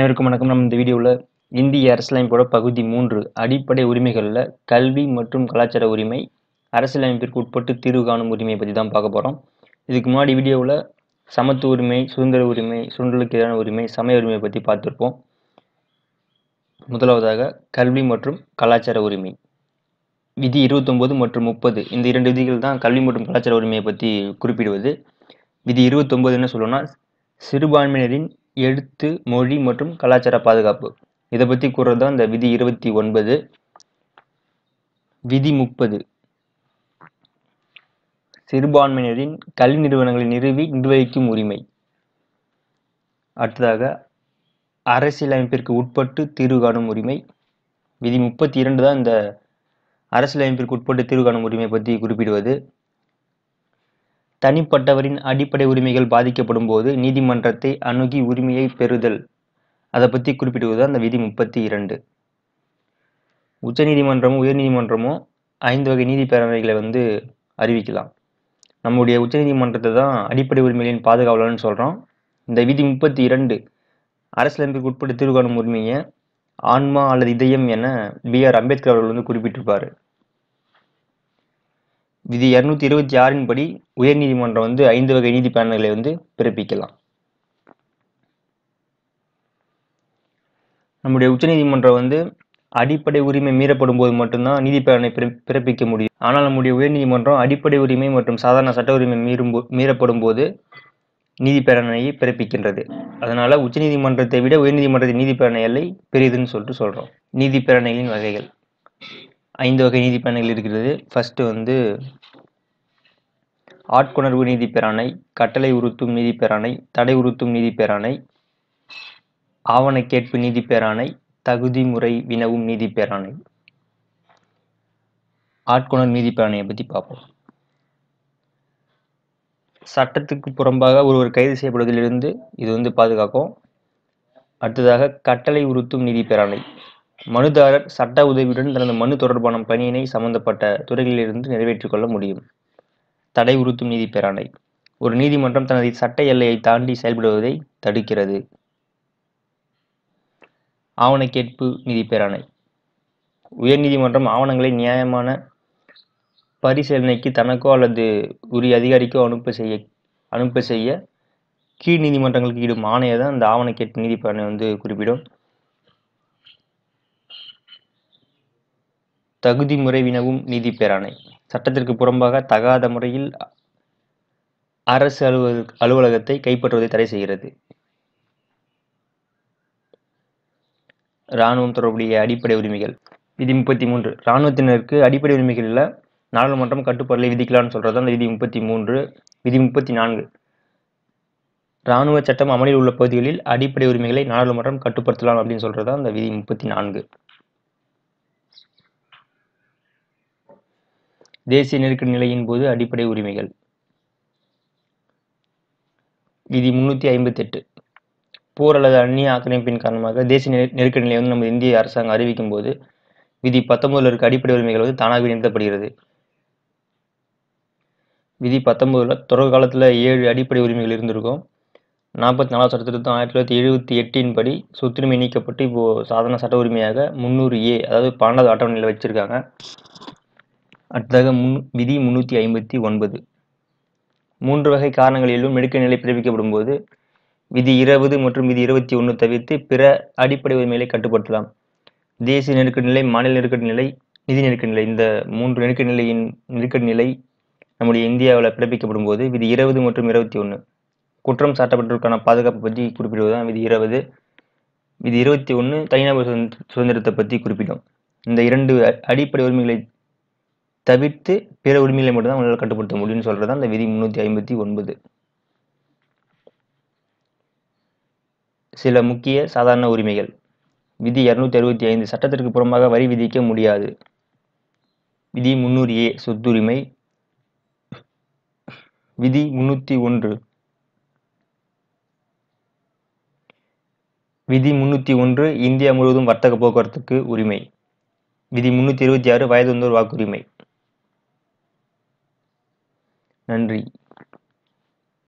அனைவருக்கும் வணக்கம் நம்ம இந்த வீடியோவில் இந்திய அரசியலமைப்போட பகுதி மூன்று அடிப்படை உரிமைகளில் கல்வி மற்றும் கலாச்சார உரிமை அரசியலமைப்பிற்கு உட்பட்டு தீர்வு காணும் உரிமையை பற்றி தான் பார்க்க போகிறோம் இதுக்கு முன்னாடி வீடியோவில் சமத்துவ உரிமை சுதந்திர உரிமை சுதந்திரக்கு எதிரான உரிமை சமய உரிமையை பற்றி பார்த்துருப்போம் முதலாவதாக கல்வி மற்றும் கலாச்சார உரிமை விதி இருபத்தொம்போது மற்றும் முப்பது இந்த இரண்டு விதிகள் தான் கல்வி மற்றும் கலாச்சார உரிமையை பற்றி குறிப்பிடுவது விதி இருபத்தொம்போது என்ன சொல்லணும்னா சிறுபான்மையினரின் எழுத்து மொழி மற்றும் கலாச்சார பாதுகாப்பு இதை பற்றி கூறுறது தான் இந்த விதி இருபத்தி ஒன்பது விதி முப்பது சிறுபான்மையினரின் கல்வி நிறுவனங்களை நிறுவி நிர்வகிக்கும் உரிமை அடுத்ததாக அரசியலமைப்பிற்கு உட்பட்டு தீர்வு காணும் உரிமை விதி முப்பத்தி இரண்டு தான் இந்த அரசியலமைப்பிற்கு உட்பட்டு தீர்வு காணும் உரிமை பற்றி குறிப்பிடுவது தனிப்பட்டவரின் அடிப்படை உரிமைகள் பாதிக்கப்படும் போது நீதிமன்றத்தை அணுகி உரிமையை பெறுதல் அதை பற்றி குறிப்பிடுவது அந்த விதி முப்பத்தி இரண்டு உச்சநீதிமன்றமும் உயர்நீதிமன்றமும் ஐந்து வகை நீதி பேரவைகளை வந்து அறிவிக்கலாம் நம்முடைய உச்சநீதிமன்றத்தை தான் அடிப்படை உரிமைகளின் பாதுகாவலர்னு சொல்கிறோம் இந்த விதி முப்பத்தி இரண்டு அரசியலமைப்புக்கு உட்பட்டு தீர்வு காணும் உரிமையை ஆன்மா அல்லது இதயம் என பி ஆர் அம்பேத்கர் அவர்கள் வந்து குறிப்பிட்டிருப்பார் விதி இரநூத்தி இருபத்தி ஆறின் படி உயர்நீதிமன்றம் வந்து ஐந்து வகை நீதி பேனல்களை வந்து பிறப்பிக்கலாம் நம்முடைய உச்சநீதிமன்றம் வந்து அடிப்படை உரிமை மீறப்படும் போது மட்டும்தான் நீதி பேரனை பிறப்பிக்க முடியும் ஆனால் நம்முடைய உயர்நீதிமன்றம் அடிப்படை உரிமை மற்றும் சாதாரண சட்ட உரிமை மீறும் மீறப்படும் போது நீதி பேரணையை பிறப்பிக்கின்றது அதனால உச்சநீதிமன்றத்தை விட உயர்நீதிமன்றத்தின் நீதி பேரணை எல்லை பெரியதுன்னு சொல்லிட்டு சொல்றோம் நீதி பேரணைகளின் வகைகள் ஐந்து வகை நீதி பேரணைகள் இருக்கிறது ஃபர்ஸ்ட் வந்து ஆட்கொணர்வு நீதி பேராணை கட்டளை உறுத்தும் நீதி பேராணை தடை உறுத்தும் நீதி பேராணை ஆவண கேட்பு நீதி பேராணை தகுதி முறை வினவும் நீதி பேராணை ஆட்கொணர் நீதி பேராணையை பற்றி பார்ப்போம் சட்டத்துக்கு புறம்பாக ஒருவர் கைது செய்யப்படுவதிலிருந்து இது வந்து பாதுகாக்கும் அடுத்ததாக கட்டளை உறுத்தும் நீதி பேராணை மனுதாரர் சட்ட உதவியுடன் தனது மனு தொடர்பான பணியினை சம்பந்தப்பட்ட துறைகளிலிருந்து நிறைவேற்றிக் கொள்ள முடியும் தடை உறுத்தும் நீதி பேராணை ஒரு நீதிமன்றம் தனது சட்ட எல்லையை தாண்டி செயல்படுவதை தடுக்கிறது ஆவண கேட்பு நீதி பேராணை உயர்நீதிமன்றம் ஆவணங்களை நியாயமான பரிசீலனைக்கு தனக்கோ அல்லது உரிய அதிகாரிக்கோ அனுப்ப செய்ய அனுப்ப செய்ய கீழ் நீதிமன்றங்களுக்கு இடும் ஆணையை தான் இந்த ஆவண கேட்பு நீதி பேராணை வந்து குறிப்பிடும் தகுதி முறை வினவும் நீதி பேராணை சட்டத்திற்கு புறம்பாக தகாத முறையில் அரசு அலுவல அலுவலகத்தை கைப்பற்றுவதை தடை செய்கிறது இராணுவம் தொடர்புடைய அடிப்படை உரிமைகள் விதி முப்பத்தி மூன்று இராணுவத்தினருக்கு அடிப்படை உரிமைகளில் நாடாளுமன்றம் கட்டுப்பாடுகளை விதிக்கலாம்னு சொல்றது அந்த விதி முப்பத்தி மூன்று விதி முப்பத்தி நான்கு இராணுவ சட்டம் அமலில் உள்ள பகுதிகளில் அடிப்படை உரிமைகளை நாடாளுமன்றம் கட்டுப்படுத்தலாம் அப்படின்னு சொல்றது அந்த விதி முப்பத்தி நான்கு தேசிய நெருக்கடி நிலையின் போது அடிப்படை உரிமைகள் விதி முன்னூற்றி ஐம்பத்தெட்டு போர் அல்லது அந்நிய ஆக்கிரமிப்பின் காரணமாக தேசிய நெருக்கடி நிலையை வந்து நம்ம இந்திய அரசாங்கம் அறிவிக்கும் போது விதி பத்தொன்பதுல இருக்க அடிப்படை உரிமைகள் வந்து தானாக நிறுத்தப்படுகிறது விதி பத்தொன்பதுல தொடர் காலத்தில் ஏழு அடிப்படை உரிமைகள் இருந்திருக்கும் நாற்பத்தி நாலாவது சட்ட திருத்தம் ஆயிரத்தி தொள்ளாயிரத்தி எழுபத்தி எட்டின் படி சொத்துரிமை நீக்கப்பட்டு இப்போ சாதாரண சட்ட உரிமையாக முந்நூறு ஏ அதாவது பன்னெண்டாவது அட்டவணையில் வச்சிருக்காங்க அடுத்ததாக முன் விதி முன்னூற்றி ஐம்பத்தி ஒன்பது மூன்று வகை காரணங்களிலும் நெருக்க நிலை பிறப்பிக்கப்படும் போது விதி இருபது மற்றும் விதி இருபத்தி ஒன்று தவிர்த்து பிற அடிப்படை உரிமைகளை கட்டுப்படுத்தலாம் தேசிய நெருக்கடி நிலை மாநில நெருக்கடி நிலை நிதி நெருக்கடி நிலை இந்த மூன்று நெருக்கடி நிலையின் நெருக்கடி நிலை நம்முடைய இந்தியாவில் பிறப்பிக்கப்படும் போது விதி இருபது மற்றும் இருபத்தி ஒன்று குற்றம் சாட்டப்பட்டவருக்கான பாதுகாப்பு பற்றி குறிப்பிடுவது தான் விதி இருபது விதி இருபத்தி ஒன்று தனிநபர் சுதந்திரத்தை பற்றி குறிப்பிடும் இந்த இரண்டு அடிப்படை உரிமைகளை தவிர்த்து பிற உரிமைகளை மட்டும்தான் உங்களால் கட்டுப்படுத்த முடியும்னு சொல்றது அந்த விதி முன்னூற்றி ஐம்பத்தி ஒன்பது சில முக்கிய சாதாரண உரிமைகள் விதி இருநூத்தி அறுபத்தி ஐந்து சட்டத்திற்கு புறம்பாக வரி விதிக்க முடியாது விதி முன்னூறு ஏ சொத்துரிமை விதி முன்னூத்தி ஒன்று விதி முன்னூத்தி ஒன்று இந்தியா முழுவதும் வர்த்தக போக்குவரத்துக்கு உரிமை விதி முன்னூத்தி இருபத்தி ஆறு வயது வந்தோர் வாக்குரிமை நன்றி